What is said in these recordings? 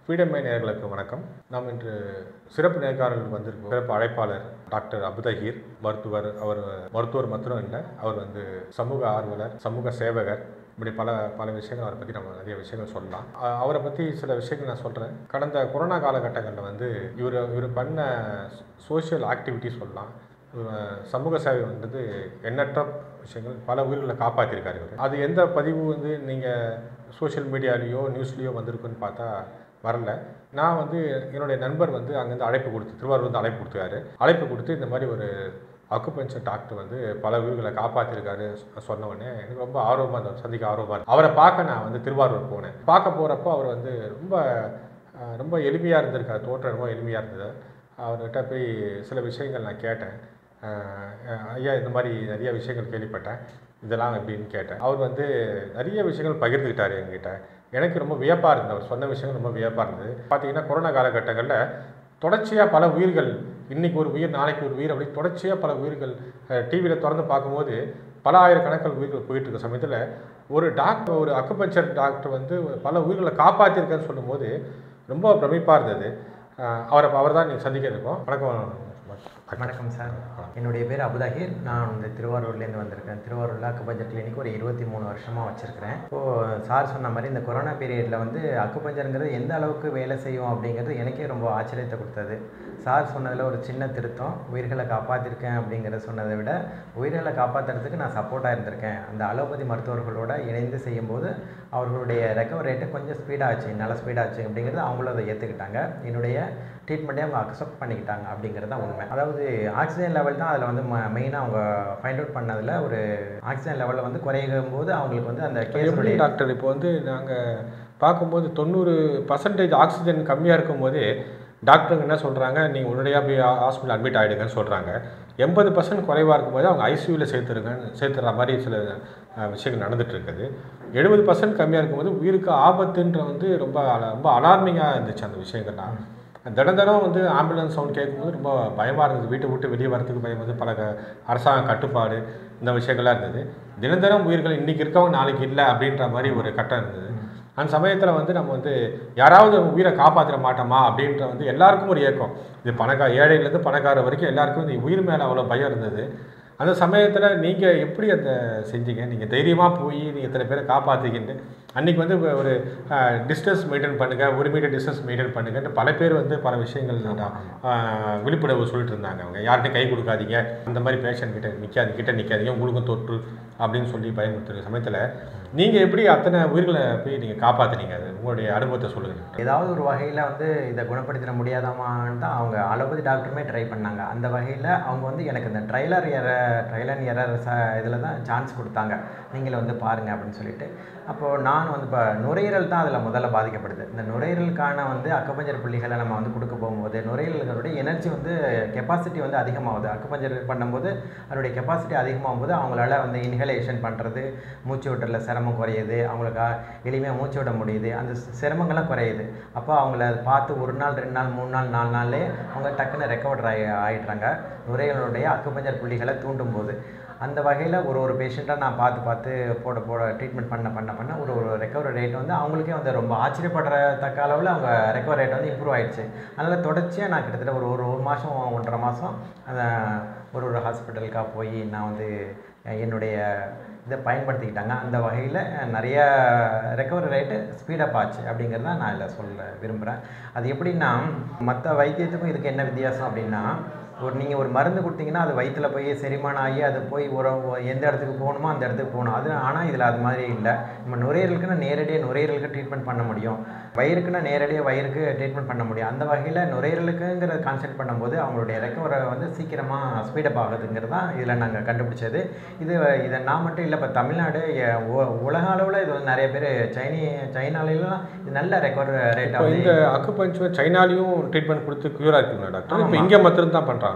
பீடமை நேயர்களுக்கு வணக்கம் நாம் இன்று சிறப்பு நேர்காணலுக்கு வந்திருக்கோம் சிறப்பு அழைப்பாளர் டாக்டர் அபுதஹீர் மருத்துவர் அவர் மருத்துவர் மாத்திரம் இல்லை அவர் வந்து சமூக ஆர்வலர் சமூக சேவகர் இப்படி பல பல விஷயங்கள் அவரை பற்றி நம்ம நிறைய விஷயங்கள் சொல்லலாம் அ- அவரை பற்றி சில விஷயங்கள் நான் சொல்கிறேன் கடந்த கொரோனா காலகட்டங்களில் வந்து இவர் இவர் பண்ண சோஷியல் ஆக்டிவிட்டி சொல்லலாம் இவர் சமூக சேவை வந்தது எண்ணற்ற விஷயங்கள் பல உயிர்களை காப்பாற்றிருக்காரு இவர் அது எந்த பதிவு வந்து நீங்கள் சோஷியல் மீடியாலேயோ நியூஸ்லேயோ வந்திருக்குன்னு பார்த்தா வரல நான் வந்து என்னுடைய நண்பர் வந்து அங்கேருந்து அழைப்பு கொடுத்து திருவாரூர் வந்து அழைப்பு கொடுத்தாரு அழைப்பு கொடுத்து இந்த மாதிரி ஒரு அக்குபஞ்சர் டாக்டர் வந்து பல உயிர்களை காப்பாற்றிருக்காரு சொ- சொன்ன உடனே எனக்கு ரொம்ப ஆர்வமாக இருந்தது சந்திக்க ஆர்வமாக இருந்தது அவரை பார்க்க நான் வந்து திருவாரூர் போனேன் பார்க்க போகிறப்போ அவர் வந்து ரொம்ப அஹ், ரொம்ப எளிமையாக இருந்திருக்கார் தோற்றம் ரொம்ப எளிமையாக இருந்தது அவர்கிட்ட போய் சில விஷயங்கள் நான் கேட்டேன் அஹ், அஹ், ஐயா இந்த மாதிரி நிறைய விஷயங்கள் கேள்விப்பட்டேன் இதெல்லாம் எப்படின்னு கேட்டேன் அவர் வந்து நிறைய விஷயங்கள் பகிர்ந்துக்கிட்டார் என்கிட்ட எனக்கு ரொம்ப வியப்பாக இருந்தது அவர் சொன்ன விஷயங்கள் ரொம்ப வியப்பாக இருந்தது பார்த்தீங்கன்னா கொரோனா காலகட்டங்களில் தொடர்ச்சியாக பல உயிர்கள் இன்னைக்கு ஒரு உயிர் நாளைக்கு ஒரு உயிர் அப்படி தொடர்ச்சியாக பல உயிர்கள் டிவியில் திறந்து பார்க்கும்போது பல ஆயிரக்கணக்கில் உயிர்கள் போயிட்டு இருக்க சமயத்தில் ஒரு டாக்டர் ஒரு அக்குபஞ்சர் டாக்டர் வந்து பல உயிர்களை காப்பாற்றிருக்கேன்னு சொல்லும்போது ரொம்ப பிரமிப்பாக இருந்தது அஹ் அவரை அவர் தான் நீங்கள் சந்திக்க இருக்கோம் வணக்கம் வணக்கம் சார் என்னுடைய பேர் அபுதாஹிர் நான் இந்த திருவாரூர்லேருந்து வந்திருக்கேன் திருவாரூரில் அக்குபஞ்சர் கிளினிக் ஒரு இருபத்தி மூணு வருஷமாக வச்சுருக்கிறேன் இப்போது சார் சொன்ன மாதிரி இந்த கொரோனா பீரியடில் வந்து அக்குபஞ்சருங்கிறது எந்த அளவுக்கு வேலை செய்யும் அப்படிங்கிறது எனக்கே ரொம்ப ஆச்சரியத்தை கொடுத்தது சார் சொன்னதில் ஒரு சின்ன திருத்தம் உயிர்களை காப்பாற்றிருக்கேன் அப்படிங்கிறத சொன்னதை விட உயிர்களை காப்பாற்றுறதுக்கு நான் சப்போர்ட்டாக இருந்திருக்கேன் அந்த அலோபதி மருத்துவர்களோட இணைந்து செய்யும்போது அவர்களுடைய ரெக்கவர் ரேட்டு கொஞ்சம் ஸ்பீடாச்சு நல்ல ஸ்பீடாச்சு அப்படிங்கிறது அவங்களும் அதை ஏற்றுக்கிட்டாங்க என்னுடைய ட்ரீட்மெண்ட்டே அவங்க அக்செப்ட் பண்ணிக்கிட்டாங்க அப்படிங்கிறது தான் உண்மை அதாவது ஆக்சிஜன் லெவல் தான் அதில் வந்து மெயினாக அவங்க ஃபைண்ட் அவுட் பண்ணதில் ஒரு ஆக்சிஜன் லெவலில் வந்து குறையும் போது அவங்களுக்கு வந்து அந்த எப்படி கேஸுடைய டாக்டர் இப்போ வந்து நாங்கள் பார்க்கும்போது தொண்ணூறு பர்சன்டேஜ் ஆக்சிஜன் கம்மியாக இருக்கும்போது டாக்டருங்க என்ன சொல்கிறாங்க நீங்கள் உடனடியாக போய் ஹாஸ்பிட்டல் அட்மிட் ஆகிடுங்கன்னு சொல்கிறாங்க எண்பது பர்சன்ட் குறைவாக இருக்கும்போது அவங்க ஐசியூவில் சேர்த்துருங்கன்னு சேர்த்துற மாதிரி சில அஹ், விஷயங்கள் நடந்துட்டு இருக்குது எழுபது பர்சன்ட் கம்மியாக இருக்கும்போது உயிருக்கு ஆபத்துன்ற வந்து ரொம்ப அல- ரொம்ப அலார்மிங்காக இருந்துச்சு அந்த விஷயங்கள்லாம் தினம் தினம் வந்து ஆம்புலன்ஸ் சவுண்ட் கேட்கும்போது ரொம்ப பயமாக இருந்தது வீட்டை விட்டு வெளியே வரதுக்கு பயம் வந்து பல க- அரசாங்க கட்டுப்பாடு இந்த விஷயங்கள்லாம் இருந்தது தினம் தினம் உயிர்கள் இன்றைக்கி இருக்கவங்க நாளைக்கு இல்லை அப்படின்ற மாதிரி ஒரு கட்டம் இருந்தது அந்த சமயத்தில் வந்து நம்ம வந்து யாராவது உயிரை காப்பாற்றிட மாட்டோமா அப்படின்ற வந்து எல்லாருக்கும் ஒரு ஏக்கம் இது பணக்கார ஏழையிலேருந்து பணக்கார வரைக்கும் எல்லாருக்கும் இந்த உயிர் மேலே அவ்வளோ பயம் இருந்தது அந்த சமயத்தில் நீங்கள் எப்படி அந்த செஞ்சீங்க நீங்கள் தைரியமாக போய் நீங்கள் இத்தனை பேரை காப்பாற்றிக்கிட்டு அன்றைக்கி வந்து ஒரு டிஸ்டன்ஸ் மெயின்டைன் பண்ணுங்கள் ஒரு மீட்டர் டிஸ்டன்ஸ் மெயின்டைன் பண்ணுங்கன்ட்டு பல பேர் வந்து பல விஷயங்கள் ஆஹ், விழிப்புணர்வு சொல்லிட்டு இருந்தாங்க அவங்க யார்கிட்டையும் கை கொடுக்காதீங்க அந்த மாதிரி பேஷண்ட் கிட்ட நிற்காது கிட்ட நிற்காதீங்க உங்களுக்கும் தொற்று அப்படின்னு சொல்லி பயமுறுத்துற சமயத்தில் நீங்கள் எப்படி அத்தனை உயிர்களை போய் நீங்கள் காப்பாற்றுனீங்க அது உங்களுடைய அனுபவத்தை சொல்லுங்கள் ஏதாவது ஒரு வகையில் வந்து இதை குணப்படுத்திட முடியாதாமான்னு தான் அவங்க அலோபதி டாக்டருமே ட்ரை பண்ணாங்க அந்த வகையில் அவங்க வந்து எனக்கு இந்த ட்ரைலர் எர ட்ரைலன் எரர் ச இதில் தான் சான்ஸ் கொடுத்தாங்க நீங்களே வந்து பாருங்கள் அப்படின்னு சொல்லிட்டு அப்போது நான் வந்து இப்போ நுரையீரல் தான் அதில் முதல்ல பாதிக்கப்படுது இந்த நுரையீரலுக்கான வந்து அக்குபஞ்சர் புள்ளிகளை நம்ம வந்து கொடுக்க போகும்போது நுரையீரல்களுடைய எனர்ஜி வந்து கெப்பாசிட்டி வந்து அதிகமாகுது அக்குபஞ்சர் பண்ணும்போது அதனுடைய கெப்பாசிட்டி அதிகமாகும் போது அவங்களால வந்து இன்ஹலேஷன் பண்ணுறது மூச்சு விட்டுறல சிரமம் குறையுது அவங்களுக்கு எளிமையாக மூச்சு விட முடியுது அந்த சிரமங்கள்லாம் குறையுது அப்போ அவங்கள அதை பார்த்து ஒரு நாள் ரெண்டு நாள் மூணு நாள் நாலு நாள்லே அவங்க டக்குன்னு ரெக்கவர் ஆகி ஆயிடுறாங்க நுரையீரலுடைய அக்குபஞ்சர் புள்ளிகளை தூண்டும் போது அந்த வகையில் ஒரு ஒரு பேஷண்ட்டாக நான் பார்த்து பார்த்து போட போட ட்ரீட்மெண்ட் பண்ண பண்ண பண்ண ஒரு ஒரு ரெக்கவரி ரேட் வந்து அவங்களுக்கே வந்து ரொம்ப ஆச்சரியப்படுறத்தக்க அளவில் அவங்க ரெக்கவரி ரேட் வந்து இம்ப்ரூவ் ஆயிடுச்சு அதனால் தொடர்ச்சியாக நான் கிட்டத்தட்ட ஒரு ஒரு ஒரு மாதம் ஒன்றரை மாதம் அந்த ஒரு ஒரு ஹாஸ்பிட்டலுக்காக போய் நான் வந்து என்னுடைய இதை பயன்படுத்திக்கிட்டாங்க அந்த வகையில் நிறைய ரெக்கவரி ரேட்டு ஸ்பீடப் ஆச்சு அப்படிங்கிறத நான் இதில் சொல்ல விரும்புகிறேன் அது எப்படின்னா மற்ற வைத்தியத்துக்கும் இதுக்கு என்ன வித்தியாசம் அப்படின்னா ஒரு நீங்கள் ஒரு மருந்து கொடுத்தீங்கன்னா அது வயிற்றில் போய் செரிமானம் ஆகி அது போய் ஒரு ஒரு எந்த இடத்துக்கு போகணுமோ அந்த இடத்துக்கு போகணும் அது ஆனால் இதில் அது மாதிரி இல்லை நம்ம நுரையீரலுக்குன்னா நேரடியாக நுரையீரலுக்கு ட்ரீட்மெண்ட் பண்ண முடியும் வயிறுக்குன்னா நேரடியாக வயிறுக்கு ட்ரீட்மெண்ட் பண்ண முடியும் அந்த வகையில் நுரையீரலுக்குங்கிற கான்சென்ட் பண்ணும்போது அவங்களுடைய ரெக்கவரை வந்து சீக்கிரமாக ஸ்பீடப் ஆகுதுங்கிறது தான் இதில் நாங்கள் கண்டுபிடிச்சது இது இதை நான் மட்டும் இல்லை இப்போ தமிழ்நாடு எ- உ- உலக அளவில் இது வந்து நிறைய பேர் சைனி சைனாலலாம் இது நல்ல ரெக்கவர் ரேட் இப்போ இந்த அக்குபஞ்சர் சைனாலையும் ட்ரீட்மெண்ட் கொடுத்து க்யூராக இருக்குங்களா டாக்டர் இப்போ இங்கே மாத்திரம் தான் பண்ணுறாங்க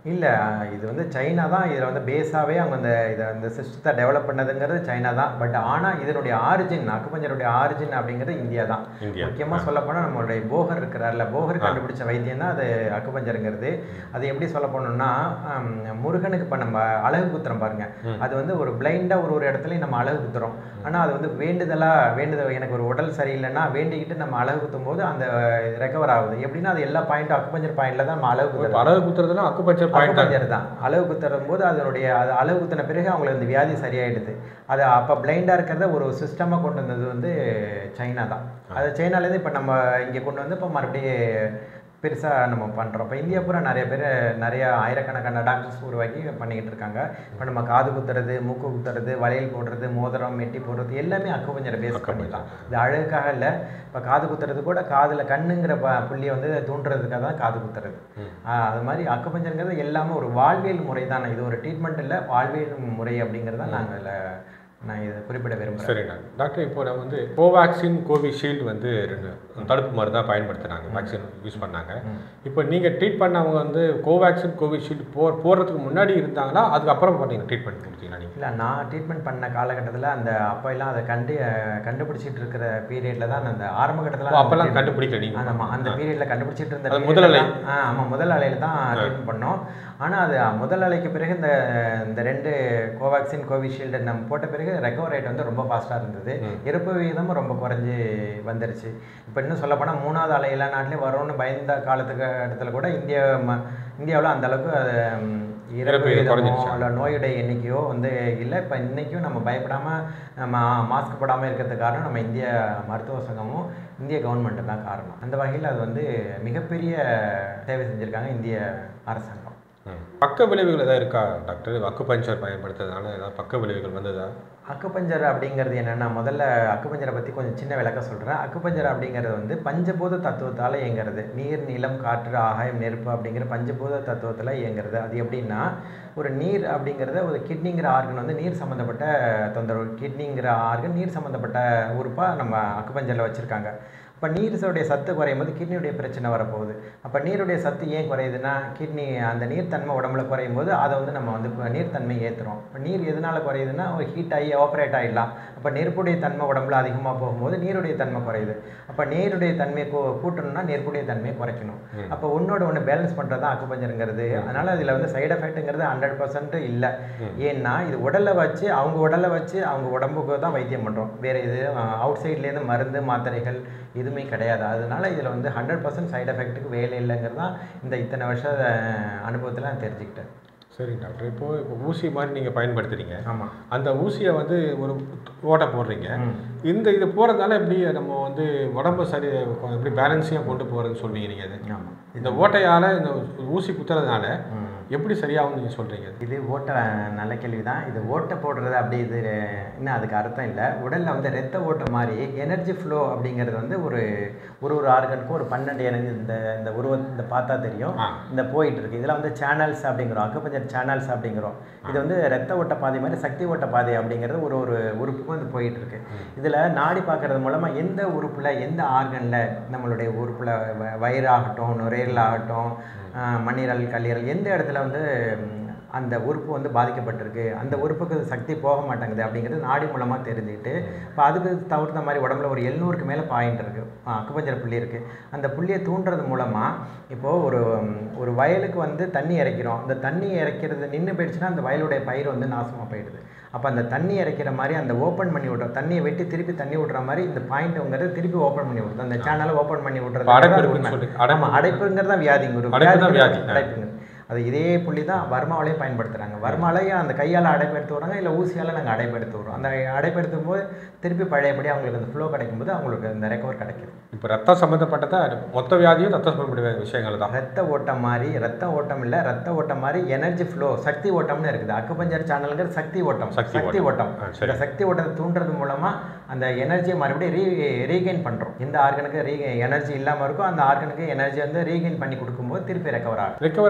இல்லை இது வந்து சைனா தான் இதில் வந்து பேஸாகவே அவங்க அந்த இதை இந்த சிஸ்டத்தை டெவலப் பண்ணதுங்கிறது சைனா தான் பட் ஆனால் இதனுடைய ஆரிஜின் அக்குபஞ்சருடைய ஆரிஜின் அப்படிங்கிறது இந்தியா தான் இந்தியா முக்கியமாக சொல்லப்போனால் நம்மளுடைய போகர் இருக்கிறார்ல போகர் கண்டுபிடிச்ச வைத்தியம் தான் அது அக்குபஞ்சருங்கிறது அது எப்படி சொல்ல போனோம்னா ஹம், முருகனுக்கு இப்போ நம்ம அழகு குத்துறோம் பாருங்க ம். அது வந்து ஒரு பிளைண்டாக ஒரு ஒரு இடத்துலையும் நம்ம அழகு குத்துறோம் ஆனால் அது வந்து வேண்டுதலாக வேண்டுதல் எனக்கு ஒரு உடல் சரியில்லைன்னா வேண்டிக்கிட்டு நம்ம அழகு குத்தும் போது அந்த ரெக்கவர் ஆகுது எப்படின்னா அது எல்லா பாயிண்ட்டும் அக்குபஞ்சர் பாயிண்ட்ல தான் நம்ம அழகு குத்துறோம் இப்போ அழகு குத்துறதுனா அக்குபஞ்சர் பாயிண்ட் தான் அக்குபஞ்சர் தான் அளவு குத்துறும் போது அதனுடைய அது அளவு குத்தின பிறகு அவங்களுக்கு அந்த வியாதி சரியாயிடுது அது அப்போ பிளைண்டாக இருக்கிறத ஒரு சிஸ்டமாக கொண்டு வந்தது வந்து சைனா தான் அது சைனாலேருந்து இப்போ நம்ம இங்கே கொண்டு வந்து இப்போ மறுபடியும் பெருசாக நம்ம பண்ணுறோம் இப்போ இந்தியா பூரா நிறைய பேர் நிறைய ஆயிரக்கணக்கான டாக்டர்ஸ் உருவாக்கி பண்ணிக்கிட்டு இருக்காங்க இப்போ நம்ம காது குத்துறது மூக்கு குத்துறது வளையல் போடுறது மோதிரம் மெட்டி போடுறது எல்லாமே அக்குபஞ்சரை பேஸ் பண்ணி தான் இது அழகுக்காக இல்லை இப்போ காது குத்துறது கூட காதில் கண்ணுங்கிற ப புள்ளியை வந்து தூண்டுறதுக்காக தான் காது குத்துறது ம். ஆஹ் அது மாதிரி அக்குபஞ்சருங்கிறது எல்லாமே ஒரு வாழ்வியல் முறை தான் இது ஒரு ட்ரீட்மெண்ட் இல்லை வாழ்வியல் முறை அப்படிங்கிறத நாங்கள் இதில் நான் இதை குறிப்பிட விரும்புகிறேன் சரி டாக்டர் டாக்டர் இப்போ நம்ம வந்து கோவேக்சின் கோவிஷீல்டு வந்து ரெண்டு தடுப்பு மருந்து தான் பயன்படுத்துனாங்க வேக்சின் யூஸ் பண்ணாங்க ம். இப்போ நீங்கள் ட்ரீட் பண்ணவங்க வந்து கோவேக்சின் கோவிஷீல்டு போ போடுறதுக்கு முன்னாடி இருந்தாங்களா அதுக்கப்புறம் பண்ணீங்க ட்ரீட்மெண்ட் கொடுத்தீங்களா நீங்கள் இல்லை நான் ட்ரீட்மெண்ட் பண்ண காலகட்டத்தில் அந்த அப்போ எல்லாம் அதை கண்டு கண்டுபிடிச்சிட்டு இருக்கிற பீரியடில் தான் அந்த ஆரம்ப கட்டத்தில் அப்போல்லாம் கண்டுபிடிக்கல நீங்கள் ஆமாம் அந்த பீரியடில் கண்டுபிடிச்சிட்டு இருந்த அது period முதல் அலை. தான், ஆ ஆமாம் முதல் அலையில் தான் ட்ரீட்மெண்ட் பண்ணோம் ஆனால் அது முதல் அலைக்கு பிறகு இந்த இந்த ரெண்டு கோவேக்சின் கோவிஷீல்டு நம்ம போட்ட பிறகு ரெக்கவர் ரேட் வந்து ரொம்ப ஃபாஸ்ட்டாக இருந்தது ம். இறப்பு விகிதமும் ரொம்ப குறைஞ்சி வந்துருச்சு இப்போ இன்னும் சொல்லப்போனால் மூணாவது அலை எல்லா நாட்டிலையும் வரும்னு பயந்த காலத்துக்கு இடத்துல கூட இந்தியா இந்தியாவில் அந்த அளவுக்கு அது ம், இறப்பு இறப்பு விகிதம் விகிதமோ குறைஞ்சிருச்சா? இல்லை நோயுடைய எண்ணிக்கையோ வந்து இல்லை இப்போ இன்றைக்கும் நம்ம பயப்படாமல் நம்ம மாஸ்க் போடாமல் இருக்கிறதுக்கு காரணம் நம்ம இந்திய மருத்துவ சங்கமும் இந்திய கவர்மெண்ட்டு தான் காரணம் அந்த வகையில் அது வந்து மிகப்பெரிய சேவை செஞ்சுருக்காங்க இந்திய அரசாங்கம் ம். பக்க விளைவுகள் ஏதாவது இருக்கா டாக்டர் அக்குபஞ்சர் பயன்படுத்துறதுனால ஏதாவது பக்க விளைவுகள் வந்ததா அக்குபஞ்சர் அப்படிங்கிறது என்னென்னா முதல்ல அக்குபஞ்சரை பற்றி கொஞ்சம் சின்ன விளக்கம் சொல்கிறேன் அக்குபஞ்சர் அப்படிங்கிறது வந்து பஞ்சபூத தத்துவத்தால் இயங்குறது நீர் நிலம் காற்று ஆகாயம் நெருப்பு அப்படிங்கிற பஞ்சபூத தத்துவத்தில் இயங்குறது அது எப்படின்னா ஒரு நீர் அப்படிங்கிறத ஒரு கிட்னிங்கிற ஆர்கன் வந்து நீர் சம்மந்தப்பட்ட தொந்தரவு கிட்னிங்கிற ஆர்கன் நீர் சம்மந்தப்பட்ட உறுப்பாக நம்ம அக்குபஞ்சரில் வச்சுருக்காங்க இப்போ நீருடைய சத்து குறையும் போது கிட்னியுடைய பிரச்சனை வரப்போகுது அப்போ நீருடைய சத்து ஏன் குறையுதுன்னா கிட்னி அந்த நீர்த்தன்மை உடம்புல குறையும் போது அதை வந்து நம்ம வந்து இப்ப நீர்த்தன்மை ஏற்றுறோம் இப்போ நீர் எதனால் குறையுதுன்னா ஒரு ஹீட் ஆகி ஆப்ரேட் ஆகிடலாம் அப்போ நெருப்புடைய தன்மை உடம்புல அதிகமாக போகும்போது நீருடைய தன்மை குறையுது அப்போ நீருடைய தன்மையை கூ கூட்டணும்னா நெருப்புடைய தன்மையை குறைக்கணும் ம். அப்போ ஒன்னோட ஒன்று பேலன்ஸ் பண்ணுறது தான் அக்குபஞ்சருங்கிறது அதனால் அதில் வந்து சைடு எஃபெக்ட்டுங்கிறது ஹண்ட்ரட் பர்சன்ட் இல்லை ம். ஏன்னா இது உடலை வச்சு அவங்க உடலை வச்சு அவங்க உடம்புக்கு தான் வைத்தியம் பண்ணுறோம் வேறு இது அவுட் சைட்லேருந்து மருந்து மாத்திரைகள் எதுவுமே கிடையாது அதனால இதில் வந்து ஹண்ட்ரட் பர்சன்ட் சைடு எஃபெக்ட்டுக்கு வேலை இல்லைங்கிறது தான் இந்த இத்தனை வருஷ அனுபவத்தில் நான் தெரிஞ்சுக்கிட்டேன் சரி டாக்டர் இப்போ இப்போ ஊசி மாதிரி நீங்கள் பயன்படுத்துறீங்க ஆமாம் அந்த ஊசியை வந்து ஒரு ஓட்டை போடுறீங்க இந்த இது போகிறதுனால எப்படி நம்ம வந்து உடம்பு சரி எப்படி பேலன்ஸியாக கொண்டு போகிறதுன்னு சொல்வீங்க நீங்கள் அது ஆமாம் இந்த ஓட்டையால் இந்த ஊசி குத்துறதுனால ம் எப்படி சரியாகும்னு நீங்கள் சொல்கிறீங்க இது ஓட்டை நல்ல கேள்வி தான் இது ஓட்டை போடுறது அப்படி இது இன்னும் அதுக்கு அர்த்தம் இல்லை உடலில் வந்து ரத்த ஓட்டம் மாதிரி எனர்ஜி ஃப்ளோ அப்படிங்கிறது வந்து ஒரு ஒரு ஒரு ஆர்கனுக்கும் ஒரு பன்னெண்டு எனர்ஜி இந்த இந்த உருவ இந்த பார்த்தா தெரியும் ஆ. இந்த போயிட்டு இருக்கு இதில் வந்து சேனல்ஸ் அப்படிங்கிறோம் அக்குபஞ்சர் சேனல்ஸ் அப்படிங்கிறோம் இது வந்து ரத்த ஓட்ட பாதை மாதிரி சக்தி ஓட்ட பாதை அப்படிங்கிறது ஒரு ஒரு உறுப்புக்கும் வந்து போயிட்டு இருக்கு இதில் நாடி பார்க்கறது மூலமாக எந்த உறுப்பில் எந்த ஆர்கனில் நம்மளுடைய உறுப்பில் வயிறு ஆகட்டும் நுரையீரல் ஆகட்டும் ஆஹ் மண்ணீரல் கல்லீரல் எந்த இடத்துல வந்து ம், அந்த உறுப்பு வந்து பாதிக்கப்பட்டிருக்கு அந்த உறுப்புக்கு சக்தி போக மாட்டேங்குது அப்படிங்கிறது நாடி மூலமாக தெரிஞ்சுக்கிட்டு இப்போ அதுக்கு தவிர்த்த மாதிரி உடம்புல ஒரு எழுநூறுக்கு மேலே பாயிண்ட் இருக்குது அக்குபஞ்சர் புள்ளி இருக்குது அந்த புள்ளியை தூண்டுறது மூலமாக இப்போது ஒரு ம், ஒரு வயலுக்கு வந்து தண்ணி இறைக்கிறோம் அந்த தண்ணி இறைக்கிறது நின்று போயிடுச்சுன்னா அந்த வயலுடைய பயிர் வந்து நாசமாக போயிடுது அப்போ அந்த தண்ணி இறைக்கிற மாதிரி அந்த ஓப்பன் பண்ணி விட்ற தண்ணியை வெட்டி திருப்பி தண்ணி விட்ற மாதிரி இந்த பாயிண்ட்டுங்கிறது திருப்பி ஓப்பன் பண்ணி விடுறது அந்த சேனலை ஓப்பன் பண்ணி இப்போ அடைப்பு விட்றது இருக்குன்னு சொல்லி அடைப்பு ஆமாம் அடைப்புங்கிறது தான் வியாதிங்க ஒரு அடைப்பு தான் வியாதிங்கிறது வியாதி. அடைப்புங்க அது இதே புள்ளி தான் வர்மாவிலையும் பயன்படுத்துகிறாங்க வர்மாலையும் அந்த கையால் அடைப்பு எடுத்து விடுறாங்க இல்லை ஊசியால் நாங்கள் அடைப்பு எடுத்து விடுறோம் அந்த அடைப்பு எடுத்தும் போது திருப்பி பழையபடி அவங்களுக்கு அந்த ஃப்ளோ கிடைக்கும் போது அவங்களுக்கு அந்த ரெக்கவர் கிடைக்குது இப்போ ரத்தம் சம்மந்தப்பட்டதா மொத்த வியாதியும் ரத்தம் சம்மந்தப்பட்ட விஷயங்கள் தான் ரத்த ஓட்டம் மாதிரி ரத்த ஓட்டம் இல்லை ரத்த ஓட்டம் மாதிரி எனர்ஜி ஃப்ளோ சக்தி ஓட்டம்னு இருக்குது அக்குபஞ்சர் சேனலுங்கிறது சக்தி ஓட்டம் சக்தி சக்தி ஓட்டம் ஆ, சரி. இந்த சக்தி ஓட்டத்தை தூண்டுறது மூலமாக அந்த எனர்ஜியை மறுபடியும் ரீ ரீகெயின் பண்ணுறோம் எந்த ஆர்கனுக்கு ரீ எனர்ஜி இல்லாமல் இருக்கோ அந்த ஆர்கனுக்கு எனர்ஜி வந்து ரீகெயின் பண்ணி கொடுக்கும்போது திருப்பி ரெக்கவர் ஆகும் ரெக்கவர் ஆனவங்க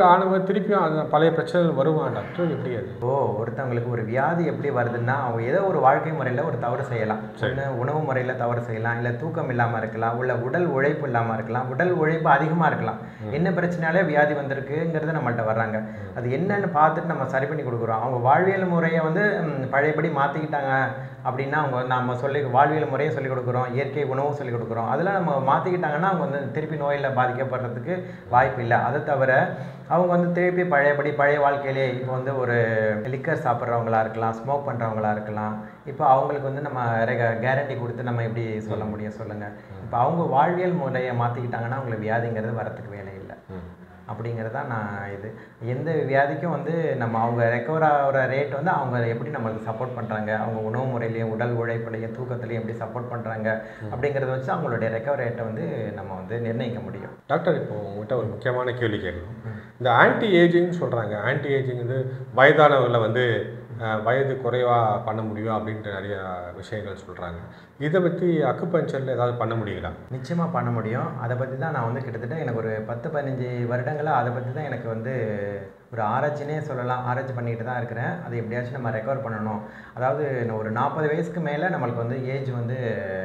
திருப்பியும் அந்த பழைய பிரச்சனைகள் வருமா டாக்டர் எப்படி அது இப்போ ஒருத்தவங்களுக்கு ஒரு வியாதி எப்படி வருதுன்னா அவங்க ஏதோ ஒரு வாழ்க்கை முறையில் ஒரு தவறு செய்யலாம் ஒன்று உணவு முறையில் தவறு செய்யலாம் இல்லை தூக்கம் இல்லாமல் இருக்கலாம் உள்ள உடல் உழைப்பு இல்லாமல் இருக்கலாம் உடல் உழைப்பு அதிகமாக இருக்கலாம் என்ன பிரச்சனையாலே வியாதி வந்திருக்குங்கிறது நம்மள்ட்ட வர்றாங்க அது என்னன்னு பார்த்துட்டு நம்ம சரி பண்ணி கொடுக்குறோம் அவங்க வாழ்வியல் முறையை வந்து ம், பழையபடி மாற்றிக்கிட்டாங்க அப்படின்னா அவங்க வந்து நம்ம சொல்லி வாழ்வியல் முறையை சொல்லிக் கொடுக்குறோம் இயற்கை உணவும் சொல்லிக் கொடுக்குறோம் அதெல்லாம் நம்ம மாற்றிக்கிட்டாங்கன்னா அவங்க வந்து திருப்பி நோயில் பாதிக்கப்படுறதுக்கு வாய்ப்பு இல்லை அதை தவிர அவங்க வந்து திருப்பி பழையபடி பழைய வாழ்க்கையிலே இப்போ வந்து ஒரு லிக்கர் சாப்பிட்றவங்களா இருக்கலாம் ஸ்மோக் பண்ணுறவங்களா இருக்கலாம் இப்போ அவங்களுக்கு வந்து நம்ம கேரண்டி கொடுத்து நம்ம எப்படி சொல்ல முடியும் சொல்லுங்கள் இப்போ அவங்க வாழ்வியல் முறையை மாற்றிக்கிட்டாங்கன்னா அவங்களுக்கு வியாதிங்கிறது வரத்துக்கு வேலை இல்லை அப்படிங்கிறது தான் நான் இது எந்த வியாதிக்கும் வந்து நம்ம அவங்க ரெக்கவர் ஆகிற ரேட் வந்து அவங்க எப்படி நம்மளுக்கு சப்போர்ட் பண்ணுறாங்க அவங்க உணவு முறையிலையும் உடல் உழைப்புலையும் தூக்கத்துலையும் எப்படி சப்போர்ட் பண்ணுறாங்க அப்படிங்கிறத வச்சு அவங்களுடைய ரெக்கவர் ரேட்டை வந்து நம்ம வந்து நிர்ணயிக்க முடியும் டாக்டர் இப்போ உங்கள்கிட்ட ஒரு முக்கியமான கேள்வி கேட்கணும் இந்த ஆன்டி ஏஜிங் சொல்கிறாங்க ஆன்டி ஏஜிங் வந்து வயதானவர்களை வந்து அஹ், வயது குறைவாக பண்ண முடியும் அப்படின்ட்டு நிறைய விஷயங்கள் சொல்கிறாங்க இதை பற்றி அக்குபஞ்சரில் ஏதாவது பண்ண முடியுங்களா நிச்சயமாக பண்ண முடியும் அதை பற்றி தான் நான் வந்து கிட்டத்தட்ட எனக்கு ஒரு பத்து பதினஞ்சு வருடங்களாக அதை பற்றி தான் எனக்கு வந்து ஒரு ஆராய்ச்சினே சொல்லலாம் ஆராய்ச்சி பண்ணிட்டு தான் இருக்கிறேன் அதை எப்படியாச்சும் நம்ம ரெக்கவர் பண்ணணும் அதாவது இன்னும் ஒரு நாற்பது வயசுக்கு மேலே நம்மளுக்கு வந்து ஏஜ் வந்து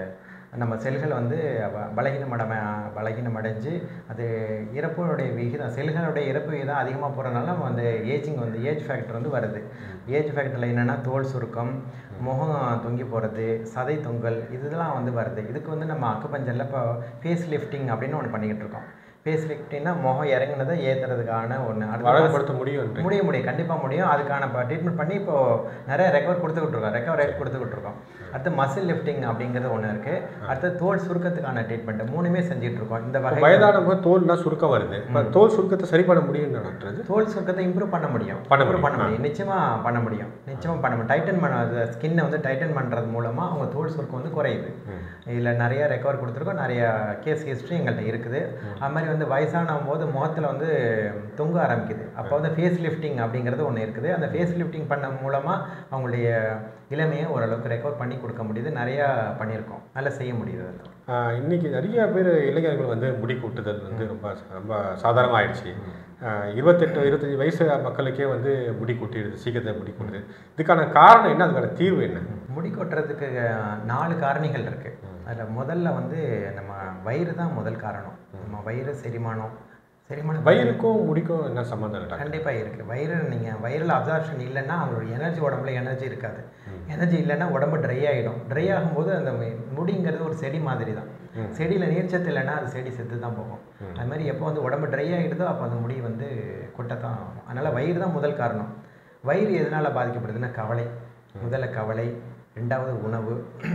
நம்ம செல்கள் வந்து ப- பலகீனமடம பலகீனமடைஞ்சு அது இறப்புடைய விகிதம் செல்களுடைய இறப்பு விகிதம் அதிகமாக போகிறதுனால நம்ம வந்து ஏஜிங் வந்து ஏஜ் ஃபேக்டர் வந்து வருது ஏஜ் ஃபேக்டரில் என்னென்னா தோல் சுருக்கம் முகம் தொங்கி போகிறது சதை தொங்கல் இதெல்லாம் வந்து வருது இதுக்கு வந்து நம்ம அக்குபஞ்சரில் இப்போ ஃபேஸ் லிஃப்டிங் அப்படின்னு ஒன்று பண்ணிக்கிட்டு இருக்கோம் ஃபேஸ் லிஃப்டிங்னா முகம் இறங்குனதை ஏற்றுறதுக்கான ஒன்று அடுத்த வழங்கப்படுத்த முடியும் முடியும் முடியும் கண்டிப்பாக முடியும் அதுக்கான இப்போ ட்ரீட்மெண்ட் பண்ணி இப்போ நிறைய ரெக்கவர் கொடுத்துக்கிட்டு இருக்கோம் ரெக்கவர் ரேட் கொடுத்துக்கிட்டு இருக்கோம் அடுத்து மசில் லிஃப்டிங் அப்படிங்கிறது ஒன்று இருக்குது அடுத்து தோல் சுருக்கத்துக்கான ட்ரீட்மெண்ட் மூணுமே செஞ்சுட்டு இருக்கோம் இந்த வகை வயதானவங்க தோல்லாம் சுருக்கம் வருது இப்போ தோல் சுருக்கத்தை சரி பண்ண முடியும் டாக்டர் இது தோல் சுருக்கத்தை இம்ப்ரூவ் பண்ண முடியும் பண்ண Improve முடியும். பண்ண முடியும் நிச்சயமாக பண்ண முடியும் நிச்சயமாக பண்ண முடியும் டைட்டன் பண்ண ஸ்கின்னை வந்து டைட்டன் பண்ணுறது மூலமாக அவங்க தோல் சுருக்கம் வந்து குறையுது இதில் நிறைய ரெக்கவர் கொடுத்துருக்கோம் நிறைய கேஸ் ஹிஸ்ட்ரி எங்கள்கிட்ட இருக்குது அது மாதிரி வந்து வயசான போது முகத்தில் வந்து தொங்க ஆரம்பிக்குது அப்போ வந்து ஃபேஸ் லிஃப்டிங் அப்படிங்கிறது ஒன்று இருக்குது அந்த ஃபேஸ் லிஃப்டிங் பண்ண மூலமாக அவங்களுடைய இளமையை ஓரளவுக்கு ரெக்கவர் பண்ணி கொடுக்க முடியுது நிறையா பண்ணியிருக்கோம் நல்லா செய்ய முடியுது அதில் ஆஹ் இன்னைக்கு நிறைய பேர் இளைஞர்கள் வந்து முடி கூட்டுதல் வந்து ரொம்ப ரொம்ப சாதாரணமாக ஆயிடுச்சு ஆஹ் இருபத்தெட்டு இருபத்தஞ்சி வயசு மக்களுக்கே வந்து முடி கொட்டிடுது சீக்கிரத்தை முடி கொட்டுது இதுக்கான காரணம் என்ன அதுக்கான தீர்வு என்ன முடி கொட்டுறதுக்கு அஹ், நாலு காரணிகள் இருக்குது அதில் முதல்ல வந்து நம்ம வயிறு தான் முதல் காரணம் நம்ம வயிறு செரிமானம் செரிமானம் வயிறுக்கும் முடிக்கும் என்ன சம்மந்தம் டாக்டர் கண்டிப்பாக இருக்குது வயிறு நீங்கள் வயிறில் அப்சார்ப்ஷன் இல்லைன்னா அவங்களோட எனர்ஜி உடம்புல எனர்ஜி இருக்காது எனர்ஜி இல்லைன்னா உடம்பு ட்ரை ஆகிடும் ட்ரை ஆகும்போது அந்த மு- முடிங்கிறது ஒரு செடி மாதிரி தான் செடியில் நீர்ச்சத்து இல்லைன்னா அது செடி செத்து தான் போகும் அது மாதிரி எப்போ வந்து உடம்பு ட்ரை ஆகிடுதோ அப்போ அந்த முடி வந்து கொட்டத்தான் ஆகும் அதனால் வயிறு தான் முதல் காரணம் வயிறு எதனால் பாதிக்கப்படுதுன்னா கவலை முதல்ல கவலை ரெண்டாவது உணவு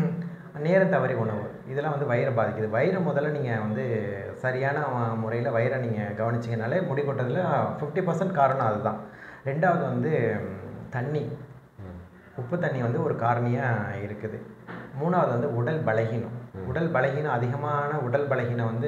நேரம் தவறி உணவு இதெல்லாம் வந்து வயிறை பாதிக்குது வயிறு முதல்ல நீங்கள் வந்து சரியான முறையில் வயிறை நீங்கள் கவனிச்சிங்கனாலே முடி கொட்டதில் ஃபிஃப்டி பர்சன்ட் காரணம் அதுதான் ரெண்டாவது வந்து ம், தண்ணி உப்பு தண்ணி வந்து ஒரு காரணியாக இருக்குது மூணாவது வந்து உடல் பலகீனம் உடல் பலகீனம் அதிகமான உடல் பலகீனம் வந்து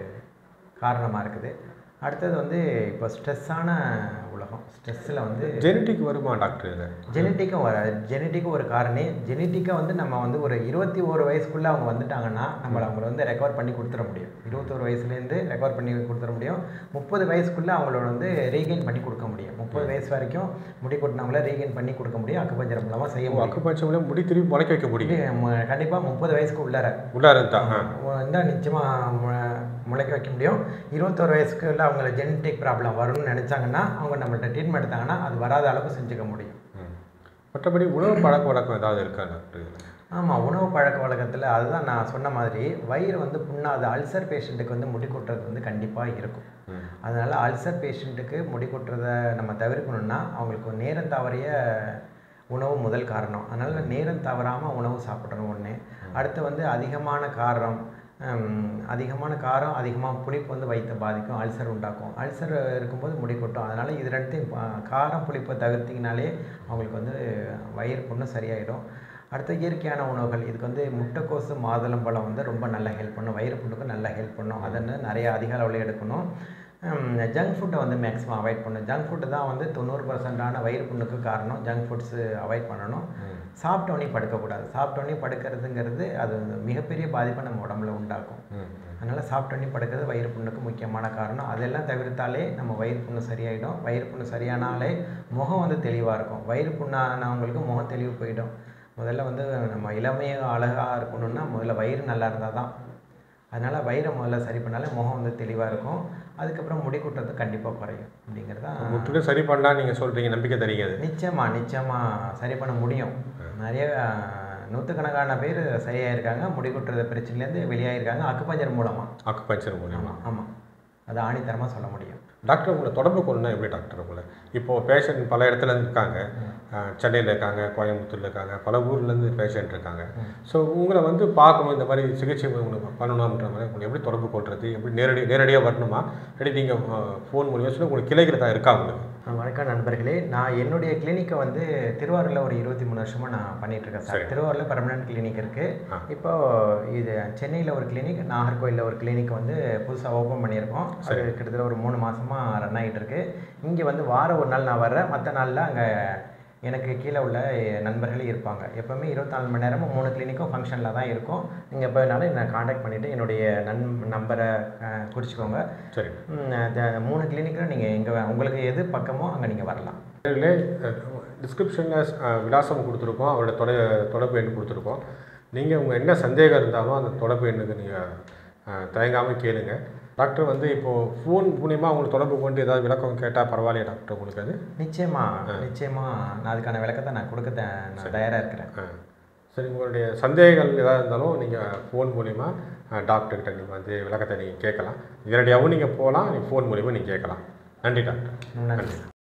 காரணமாக இருக்குது அடுத்தது வந்து இப்போ ஸ்ட்ரெஸ்ஸான உலகம் ஸ்ட்ரெஸ்ஸில் வந்து ஜெனட்டிக் வருமா டாக்டர் இது ஜெனட்டிக்கும் வர ஜெனட்டிக்கும் ஒரு காரணி ஜெனட்டிக்காக வந்து நம்ம வந்து ஒரு இருபத்தி ஒரு வயசுக்குள்ளே அவங்க வந்துட்டாங்கன்னா நம்மளை அவங்கள வந்து ரெக்கவர் பண்ணி கொடுத்துட முடியும் இருபத்தோரு வயசுலேருந்து ரெக்கவர் பண்ணி கொடுத்துட முடியும் முப்பது வயசுக்குள்ளே அவங்களோட வந்து ரீகெயின் பண்ணி கொடுக்க முடியும் முப்பது வயசு வரைக்கும் முடி கொட்டினவங்கள ரீகெயின் பண்ணி கொடுக்க முடியும் அக்குபஞ்சரம் மூலமாக செய்ய முடியும் அக்குபஞ்சமில் முடி திருப்பி முளைக்க வைக்க முடியும் கண்டிப்பாக முப்பது வயசுக்கு உள்ளார உள்ளார இருந்தா ஆ. வந்து நிச்சயமாக முளைக்க வைக்க முடியும் இருபத்தோரு வயசுக்குள்ள அவங்கள ஜெனட்டிக் ப்ராப்ளம் வரும்னு நினச்சாங்கன்னா அவங்க நம்மள்ட்ட ட்ரீட்மெண்ட் எடுத்தாங்கன்னா அது வராத அளவுக்கு செஞ்சுக்க முடியும் ம். மற்றபடி உணவு பழக்க வழக்கம் ஏதாவது இருக்கா டாக்டர் இதுல? ஆமாம் உணவு பழக்க வழக்கத்தில் அதுதான் நான் சொன்ன மாதிரி வயிறு வந்து புண்ணாது அல்சர் பேஷண்ட்டுக்கு வந்து முடி கொட்டுறது வந்து கண்டிப்பாக இருக்கும் ம். அதனால் அல்சர் பேஷண்ட்டுக்கு முடி கொட்டுறதை நம்ம தவிர்க்கணும்னா அவங்களுக்கு நேரம் தவறிய உணவு முதல் காரணம் அதனால் நேரம் தவறாமல் உணவு சாப்பிடணும் ஒன்று அடுத்து வந்து அதிகமான காரம் ஹம், அதிகமான காரம் அதிகமாக புளிப்பு வந்து வயிற்றை பாதிக்கும் அல்சர் உண்டாக்கும் அல்சர் இருக்கும்போது முடி கொட்டும் அதனால் இது ரெண்டுத்தையும் பா- காரம் புளிப்பை தவிர்த்திங்கனாலே அவங்களுக்கு வந்து வயிறு புண்ணு சரியாயிடும் அடுத்து இயற்கையான உணவுகள் இதுக்கு வந்து முட்டைக்கோசு மாதுளம்பழம் வந்து ரொம்ப நல்லா ஹெல்ப் பண்ணும் வயிறு புண்ணுக்கு நல்லா ஹெல்ப் பண்ணும் அதை வந்து நிறைய அதிக அளவில் எடுக்கணும் ஜங்க் ஃபுட்டை வந்து மேக்ஸிமம் அவாய்ட் பண்ணணும் ஜங்க் ஃபுட்டு தான் வந்து தொண்ணூறு பர்சன்டான வயிறு புண்ணுக்கு காரணம் ஜங்க் ஃபுட்ஸு அவாய்ட் பண்ணணும் சாப்பிட்டோன்னே படுக்கக்கூடாது சாப்பிட்டோன்னே படுக்கிறதுங்கிறது அது மிகப்பெரிய பாதிப்பை நம்ம உடம்புல உண்டாக்கும் ம் அதனால் சாப்பிட்டோன்னே படுக்கிறது வயிறு புண்ணுக்கு முக்கியமான காரணம் அதெல்லாம் தவிர்த்தாலே நம்ம வயிறு புண்ணு சரியாயிடும் வயிறு புண்ணு சரியானாலே முகம் வந்து தெளிவாக இருக்கும் வயிறு புண்ணானவங்களுக்கு முகம் தெளிவு போயிடும் முதல்ல வந்து நம்ம இளமையாக அழகாக இருக்கணும்னா முதல்ல வயிறு நல்லா இருந்தால் தான் அதனால் வயிறை முதல்ல சரி பண்ணாலே முகம் வந்து தெளிவாக இருக்கும் அதுக்கப்புறம் முடி கொட்டுறது கண்டிப்பாக குறையும் அப்படிங்கிறது தான் முற்றிலும் சரி பண்ணலாம் நீங்கள் சொல்கிறீங்க நம்பிக்கை தரீங்க அது நிச்சயமா நிச்சயமா சரி பண்ண முடியும் நிறைய அஹ், நூற்றுக்கணக்கான பேர் சரியாயிருக்காங்க முடி கொட்டுறது பிரச்சனையிலேருந்து வெளியாயிருக்காங்க அக்குப்பஞ்சர் மூலமாக அக்குபஞ்சர் மூலியமா ஆமாம் ஆமாம் அது ஆணித்தரமாக சொல்ல முடியும் டாக்டர் உங்களை தொடர்பு கொள்ளணும் எப்படி டாக்டர் உங்களை இப்போது பேஷண்ட் பல இடத்துல இருந்து இருக்காங்க அஹ், சென்னையில் இருக்காங்க கோயம்புத்தூரில் இருக்காங்க பல ஊர்லேருந்து பேஷண்ட் இருக்காங்க ஸோ உங்களை வந்து பார்க்கணும் இந்த மாதிரி சிகிச்சை உங்களுக்கு பண்ணணுன்ற மாதிரி உங்களை எப்படி தொடர்பு கொள்வது எப்படி நேரடி நேரடியாக வரணுமா இல்லாட்டி நீங்கள் ஃபோன் மூலியமாக சொல்லி உங்களுக்கு கிளைகள் தான் இருக்கா உங்களுக்கு வணக்கம் நண்பர்களே நான் என்னுடைய கிளினிக்கை வந்து திருவாரூரில் ஒரு இருபத்தி மூணு வருஷமாக நான் பண்ணிட்டு இருக்கேன் சார் திருவாரூரில் பர்மனன்ட் கிளினிக் இருக்குது இப்போ இது சென்னையில் ஒரு கிளினிக் நாகர்கோயிலில் ஒரு கிளினிக் வந்து புதுசாக ஓப்பன் பண்ணியிருக்கோம் அது கிட்டத்தட்ட ஒரு மூணு மாசமாக ரன் ஆகிட்டு இருக்கு இங்கே வந்து வாரம் ஒரு நாள் நான் வர்றேன் மற்ற நாளில் அங்கே எனக்கு கீழே உள்ள நண்பர்களே இருப்பாங்க எப்போவுமே இருபத்தி நாலு மணி நேரமும் மூணு கிளினிக்கும் ஃபங்க்ஷனில் தான் இருக்கும் நீங்கள் எப்போ வேணாலும் என்னை காண்டாக்ட் பண்ணிவிட்டு என்னுடைய நன் நம்பரை குறிச்சிக்கோங்க சரி ம், அந்த மூணு கிளினிக்கில் நீங்கள் எங்கே உங்களுக்கு எது பக்கமோ அங்கே நீங்கள் வரலாம் நேர்களே டிஸ்கிரிப்ஷனில் விலாசம் கொடுத்துருக்கோம் அவரோட தொலை தொடர்பு எண் கொடுத்துருக்கோம் நீங்கள் உங்கள் என்ன சந்தேகம் இருந்தாலும் அந்த தொடர்பு எண்ணுக்கு நீங்கள் தயங்காமல் கேளுங்க டாக்டர் வந்து இப்போது ஃபோன் மூலியமாக உங்களுக்கு தொடர்பு கொண்டு ஏதாவது விளக்கம் கேட்டால் பரவாயில்லையா டாக்டர் உங்களுக்கு அது நிச்சயமா நிச்சயமா நான் அதுக்கான விளக்கத்தை நான் கொடுக்க த- நான் தயாராக இருக்கிறேன் ஆ. சரி உங்களுடைய சந்தேகங்கள் ஏதாவது இருந்தாலும் நீங்கள் ஃபோன் மூலிமா டாக்டர்கிட்ட நீங்கள் வந்து விளக்கத்தை நீங்கள் கேட்கலாம் நேரடியாகவும் நீங்கள் போகலாம் நீங்கள் ஃபோன் மூலிமா நீங்கள் கேட்கலாம் நன்றி டாக்டர் நன்றி